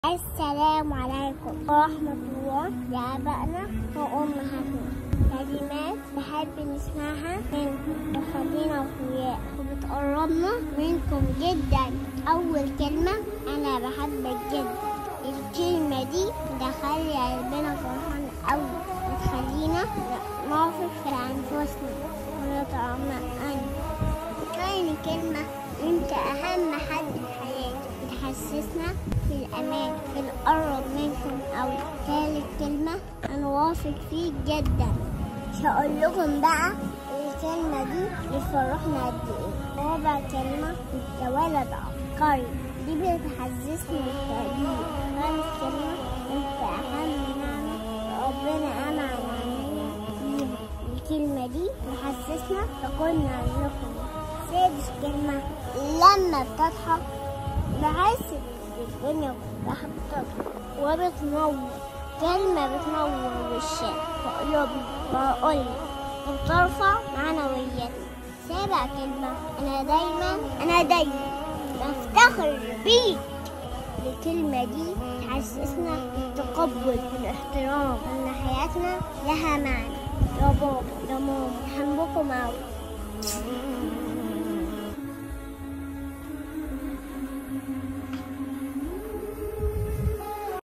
السلام عليكم ورحمة الله لآبائنا وأمهاتنا كلمات بحب نسمعها منكم وخلينا أخويا وبتقربنا منكم جدا أول كلمة أنا بحبك جدا الكلمة دي تخلي قلبنا فرحان أوي وتخلينا نثق في أنفسنا ونتطمئن تاني كلمة أنت أهم حد في حياتي بتحسسنا في الأمان بنقرب منكم أوي تالت كلمة أنا واثق فيك جدا مش هقول لكم بقى الكلمة دي بتفرحنا قد إيه رابع كلمة أنت ولد عبقري دي بتحسسني بالتقدير خامس كلمة أنت أهم نعمة ربنا أنعم علينا بيها الكلمة دي تحسسنا فكنا عنكم سادس كلمة لما بتضحك بحس الدنيا كلها بتضحك وبتنور كلمة بتنور وشك وقلوبنا وعقولنا وبترفع معنوياتنا سابع كلمة أنا دايما أنا دايما بفتخر بيك الكلمة دي تحسسنا بالتقبل والاحترام أن حياتنا لها معنى يا بابا يا ماما بحبكم أوي